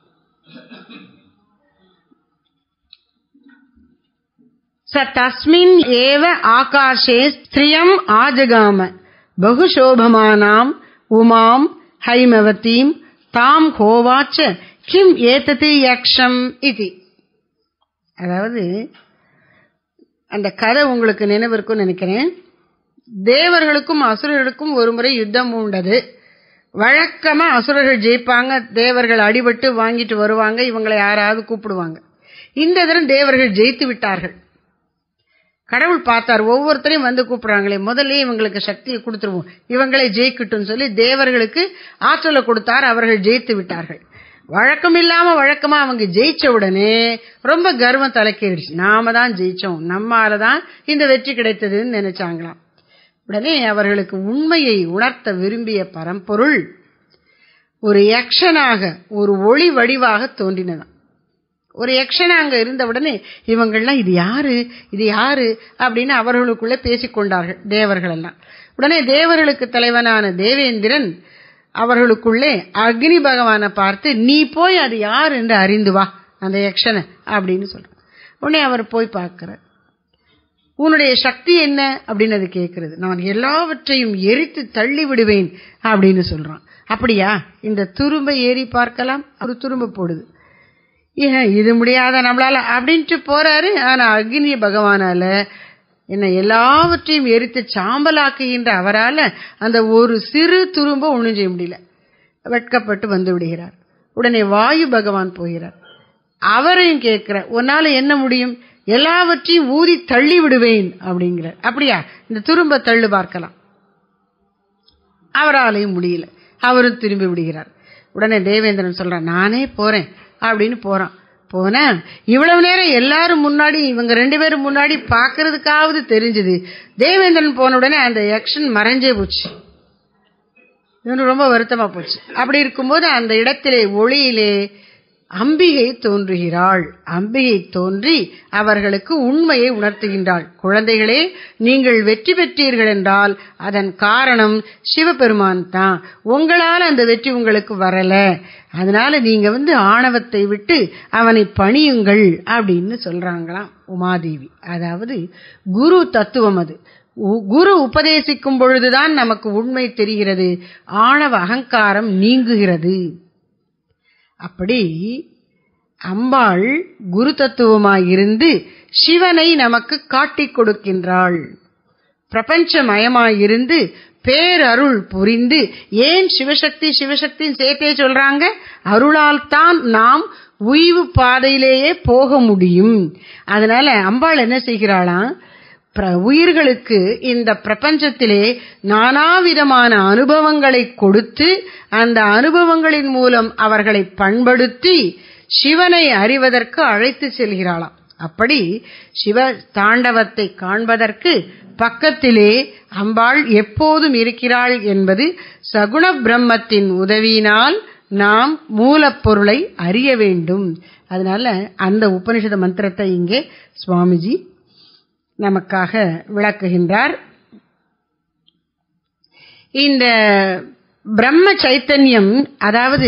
ச தஸ்மின் ஏவ ஆகாஷே ஸ்திரியம் ஆஜகாம பகுசோபமானாம் உமாம் ஹைமவதீம் தாம் ஹோவாச்ச கிம் ஏதது யக்ஷம் இது அதாவது அந்த கதை உங்களுக்கு நினைவு இருக்கும்னு நினைக்கிறேன் தேவர்களுக்கும் அசுரர்களுக்கும் ஒரு முறை யுத்தம் உண்டது வழக்கமா அசுரர்கள் ஜெயிப்பாங்க தேவர்கள் அடிபட்டு வாங்கிட்டு வருவாங்க இவங்களை யாராவது கூப்பிடுவாங்க இந்த தரம் தேவர்கள் ஜெயித்து விட்டார்கள் கடவுள் பார்த்தார் ஒவ்வொருத்தரையும் வந்து கூப்பிடுறாங்களே முதல்ல இவங்களுக்கு சக்தியை கொடுத்துருவோம் இவங்களை ஜெயிக்கட்டும் சொல்லி தேவர்களுக்கு ஆற்றலை கொடுத்தார் அவர்கள் ஜெயித்து விட்டார்கள் வழக்கம் இல்லாம வழக்கமா அவங்க ஜெயிச்ச உடனே ரொம்ப கர்வம் தலைக்கேறிடுச்சு நாம தான் ஜெயிச்சோம் நம்மால தான் இந்த வெற்றி கிடைத்ததுன்னு நினைச்சாங்களாம் உடனே அவர்களுக்கு உண்மையை உணர்த்த விரும்பிய பரம்பொருள் ஒரு யக்ஷனாக ஒரு ஒளி வடிவாக தோன்றினதாம் ஒரு யக்ஷனா அங்க இருந்த உடனே இவங்கள்லாம் இது யாரு இது யாரு அப்படின்னு அவர்களுக்குள்ள பேசிக்கொண்டார்கள் தேவர்கள் எல்லாம் உடனே தேவர்களுக்கு தலைவனான தேவேந்திரன் அவர்களுக்குள்ளே அக்னி பகவானை பார்த்து நீ போய் அது யார் என்று அறிந்து வா அந்த யக்ஷனை அப்படின்னு சொல்றான் உடனே அவர் போய் பார்க்கிறார் உன்னுடைய சக்தி என்ன அப்படின்னு அது கேட்கிறது நான் எல்லாவற்றையும் எரித்து தள்ளி விடுவேன் அப்படின்னு சொல்றான் அப்படியா இந்த துரும்ப ஏறி பார்க்கலாம் ஒரு துரும்ப போடுது ஏன் இது முடியாத நம்மளால அப்படின்ட்டு போறாரு ஆனா அக்னி பகவானால என்ன எல்லாவற்றையும் எரித்து சாம்பலாக்குகின்ற அவரால அந்த ஒரு சிறு துரும்ப ஒண்ணும் செய்ய முடியல வெட்கப்பட்டு வந்து விடுகிறார் உடனே வாயு பகவான் போகிறார் அவரையும் கேட்கிறார் உன்னால என்ன முடியும் எல்லாவற்றையும் ஊதி தள்ளி விடுவேன் அப்படிங்கிறார் அப்படியா இந்த துரும்ப தள்ளு பார்க்கலாம் அவராலையும் முடியல அவரும் திரும்பி விடுகிறார் உடனே தேவேந்திரன் சொல்றான் நானே போறேன் அப்படின்னு போறான் போன இவ்வளவு நேரம் எல்லாரும் முன்னாடி இவங்க ரெண்டு பேரும் முன்னாடி பாக்குறதுக்காவது தெரிஞ்சது தேவேந்திரன் போன உடனே அந்த யக்ஷன் மறைஞ்சே போச்சு இவனுக்கு ரொம்ப வருத்தமா போச்சு அப்படி இருக்கும்போது அந்த இடத்திலே ஒளியிலே அம்பிகை தோன்றுகிறாள் அம்பிகை தோன்றி அவர்களுக்கு உண்மையை உணர்த்துகின்றாள் குழந்தைகளே நீங்கள் வெற்றி பெற்றீர்கள் என்றால் அதன் காரணம் சிவபெருமான் தான் உங்களால் அந்த வெற்றி உங்களுக்கு வரல அதனால நீங்க வந்து ஆணவத்தை விட்டு அவனை பணியுங்கள் அப்படின்னு சொல்றாங்களாம் உமாதேவி அதாவது குரு தத்துவம் அது குரு உபதேசிக்கும் பொழுதுதான் நமக்கு உண்மை தெரிகிறது ஆணவ அகங்காரம் நீங்குகிறது அப்படி அம்பாள் குரு தத்துவமாயிருந்து சிவனை நமக்கு காட்டிக் கொடுக்கின்றாள் பிரபஞ்சமயமாயிருந்து பேரருள் புரிந்து ஏன் சிவசக்தி சிவசக்தின்னு சேர்த்தே சொல்றாங்க அருளால் தான் நாம் உய்வு பாதையிலேயே போக முடியும் அதனால அம்பாள் என்ன செய்கிறாளாம் உயிர்களுக்கு இந்த பிரபஞ்சத்திலே நானாவிதமான அனுபவங்களை கொடுத்து அந்த அனுபவங்களின் மூலம் அவர்களை பண்படுத்தி சிவனை அறிவதற்கு அழைத்து செல்கிறாளாம் அப்படி சிவ தாண்டவத்தை காண்பதற்கு பக்கத்திலே அம்பாள் எப்போதும் இருக்கிறாள் என்பது சகுண பிரம்மத்தின் உதவியினால் நாம் மூலப்பொருளை அறிய வேண்டும் அதனால அந்த உபனிஷத மந்திரத்தை இங்கே சுவாமிஜி நமக்காக விளக்குகின்றார் இந்த பிரம்ம சைத்தன்யம் அதாவது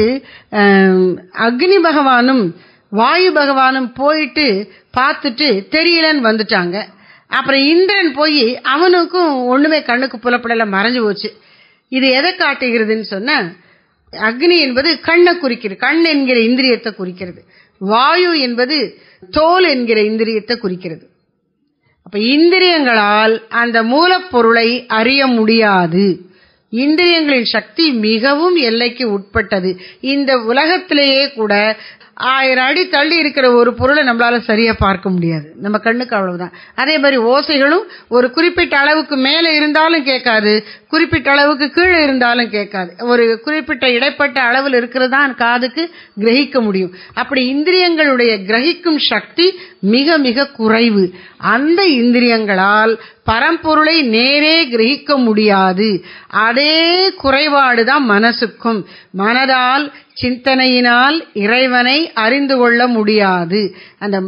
அக்னி பகவானும் வாயு பகவானும் போயிட்டு பார்த்துட்டு தெரியலன்னு வந்துட்டாங்க அப்புறம் இந்திரன் போய் அவனுக்கும் ஒண்ணுமே கண்ணுக்கு புலப்படல மறைஞ்சு போச்சு இது எதை காட்டுகிறதுன்னு சொன்னா அக்னி என்பது கண்ணை குறிக்கிறது கண் என்கிற இந்திரியத்தை குறிக்கிறது வாயு என்பது தோல் என்கிற இந்திரியத்தை குறிக்கிறது அப்ப இந்திரியங்களால் அந்த மூலப்பொருளை அறிய முடியாது இந்திரியங்களின் சக்தி மிகவும் எல்லைக்கு உட்பட்டது இந்த உலகத்திலேயே கூட ஆயிரம் அடி தள்ளி இருக்கிற ஒரு பொருளை நம்மளால சரியா பார்க்க முடியாது நம்ம கண்ணுக்கு அவ்வளவுதான் அதே மாதிரி ஓசைகளும் ஒரு குறிப்பிட்ட அளவுக்கு மேலே இருந்தாலும் கேட்காது குறிப்பிட்ட அளவுக்கு கீழே இருந்தாலும் கேட்காது ஒரு குறிப்பிட்ட இடைப்பட்ட அளவில் இருக்கிறதா காதுக்கு கிரகிக்க முடியும் அப்படி இந்திரியங்களுடைய கிரகிக்கும் சக்தி மிக மிக குறைவு அந்த இந்திரியங்களால் பரம்பொருளை நேரே கிரகிக்க முடியாது அதே குறைபாடுதான் மனசுக்கும் மனதால் சிந்தனையினால் இறைவனை அறிந்து கொள்ள முடியாது அந்த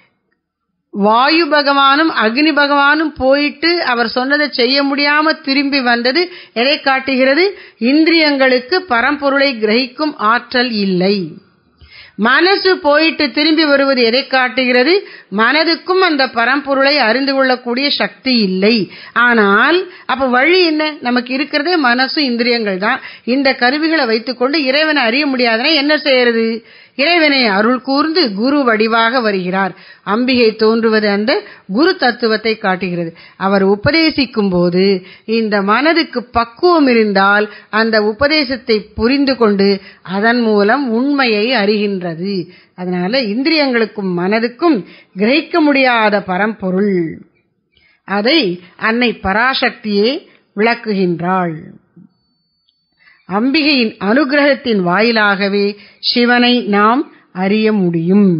வாயு பகவானும் அக்னி பகவானும் போயிட்டு அவர் சொன்னதை செய்ய முடியாம திரும்பி வந்தது எதை காட்டுகிறது இந்திரியங்களுக்கு பரம்பொருளை கிரகிக்கும் ஆற்றல் இல்லை மனசு போயிட்டு திரும்பி வருவது எதை காட்டுகிறது மனதுக்கும் அந்த பரம்பொருளை அறிந்து கொள்ளக்கூடிய சக்தி இல்லை ஆனால் அப்ப வழி என்ன நமக்கு இருக்கிறதே மனசு இந்திரியங்கள் தான் இந்த கருவிகளை வைத்துக்கொண்டு இறைவனை அறிய முடியாதுன்னா என்ன செய்யறது இறைவனை அருள் கூர்ந்து குரு வடிவாக வருகிறார் அம்பிகை தோன்றுவது அந்த குரு தத்துவத்தை காட்டுகிறது அவர் உபதேசிக்கும் போது இந்த மனதுக்கு பக்குவம் இருந்தால் அந்த உபதேசத்தை புரிந்து கொண்டு அதன் மூலம் உண்மையை அறிகின்றது அதனால இந்திரியங்களுக்கும் மனதுக்கும் கிரகிக்க முடியாத பரம்பொருள் அதை அன்னை பராசக்தியே விளக்குகின்றாள் அம்பிகையின் அனுகிரகத்தின் வாயிலாகவே சிவனை நாம் அறிய முடியும்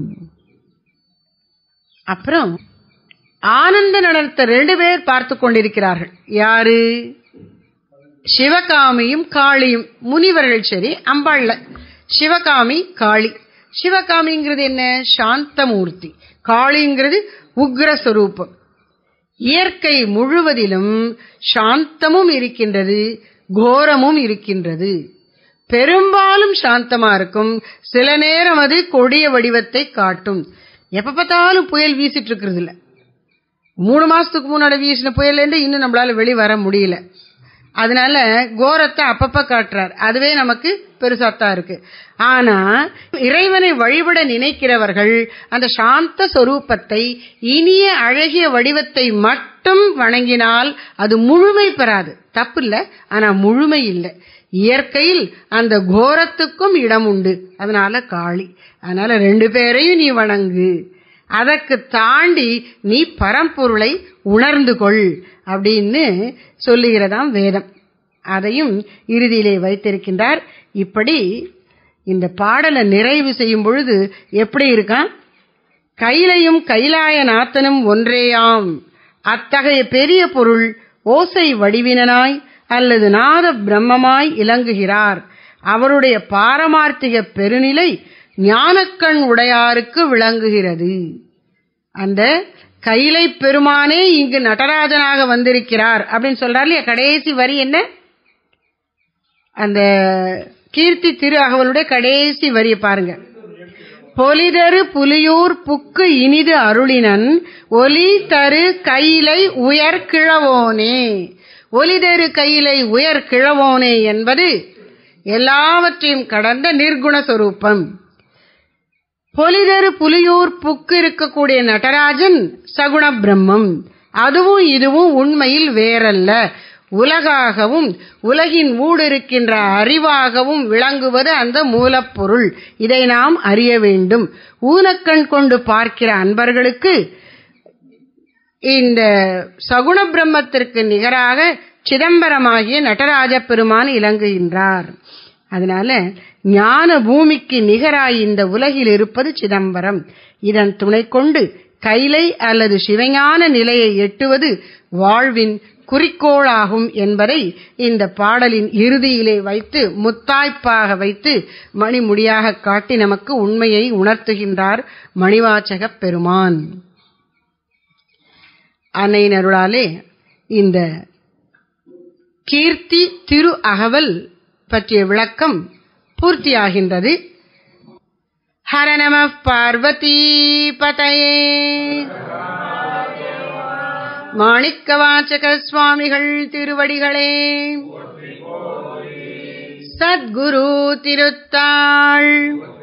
அப்புறம் ஆனந்த நடனத்தை ரெண்டு பேர் பார்த்து கொண்டிருக்கிறார்கள் யாரு சிவகாமியும் காளியும் முனிவர்கள் சரி அம்பாள்ல சிவகாமி காளி சிவகாமிங்கிறது என்ன சாந்தமூர்த்தி காளிங்கிறது உக்ரஸ்வரூபம் இயற்கை முழுவதிலும் சாந்தமும் இருக்கின்றது கோரமும் இருக்கின்றது பெரும்பாலும் சாந்தமா இருக்கும் சில நேரம் அது கொடிய வடிவத்தை காட்டும் எப்ப பார்த்தாலும் புயல் வீசிட்டு இருக்கிறது இல்ல மூணு மாசத்துக்கு முன்னாடி வீசின புயல்ல இருந்து இன்னும் நம்மளால வெளி வர முடியல அதனால கோரத்தை அப்பப்ப காட்டுறார் அதுவே நமக்கு பெருசாத்தான் இருக்கு ஆனா இறைவனை வழிபட நினைக்கிறவர்கள் அந்த சாந்த சொரூபத்தை இனிய அழகிய வடிவத்தை மட்டும் வணங்கினால் அது முழுமை பெறாது தப்பு இல்ல ஆனா முழுமை இல்லை இயற்கையில் அந்த கோரத்துக்கும் இடம் உண்டு அதனால காளி அதனால ரெண்டு பேரையும் நீ வணங்கு அதற்கு தாண்டி நீ பரம்பொருளை உணர்ந்து கொள் அப்படின்னு சொல்லுகிறதாம் வேதம் அதையும் இறுதியிலே வைத்திருக்கின்றார் இப்படி இந்த பாடலை நிறைவு செய்யும் பொழுது எப்படி இருக்கான் கைலையும் கைலாய நாத்தனும் ஒன்றேயாம் அத்தகைய பெரிய பொருள் ஓசை வடிவினனாய் அல்லது நாத பிரம்மமாய் இலங்குகிறார் அவருடைய பாரமார்த்திக பெருநிலை ஞானக்கண் உடையாருக்கு விளங்குகிறது அந்த கைலை பெருமானே இங்கு நடராஜனாக வந்திருக்கிறார் அப்படின்னு சொல்றாரு இல்லையா கடைசி வரி என்ன அந்த கீர்த்தி திரு அகவலுடைய கடைசி வரியை பாருங்க பொலிதரு புலியூர் புக்கு இனிது அருளினன் ஒலி தரு கைலை உயர் கிழவோனே ஒலிதரு கையிலை உயர் கிழவோனே என்பது எல்லாவற்றையும் கடந்த நிர்குண சொரூபம் பொலிதரு புலியூர் புக்கு இருக்கக்கூடிய நடராஜன் சகுண பிரம்மம் அதுவும் இதுவும் உண்மையில் வேறல்ல உலகாகவும் உலகின் ஊடிருக்கின்ற அறிவாகவும் விளங்குவது அந்த மூலப்பொருள் இதை நாம் அறிய வேண்டும் ஊனக்கண் கொண்டு பார்க்கிற அன்பர்களுக்கு இந்த சகுண பிரம்மத்திற்கு நிகராக சிதம்பரமாகிய நடராஜ பெருமான் இலங்குகின்றார் அதனால ஞான பூமிக்கு நிகராய் இந்த உலகில் இருப்பது சிதம்பரம் இதன் துணை கொண்டு கைலை அல்லது சிவஞான நிலையை எட்டுவது வாழ்வின் குறிக்கோளாகும் என்பதை இந்த பாடலின் இறுதியிலே வைத்து முத்தாய்ப்பாக வைத்து மணிமுடியாக காட்டி நமக்கு உண்மையை உணர்த்துகின்றார் மணிவாச்சக பெருமான் அன்னையினருளாலே இந்த கீர்த்தி திரு அகவல் பற்றிய விளக்கம் பூர்த்தியாகின்றது ஹர நம பார்வதி பதையே மாணிக்கவாச்சக சுவாமிகள் திருவடிகளே சத்குரு திருத்தாள்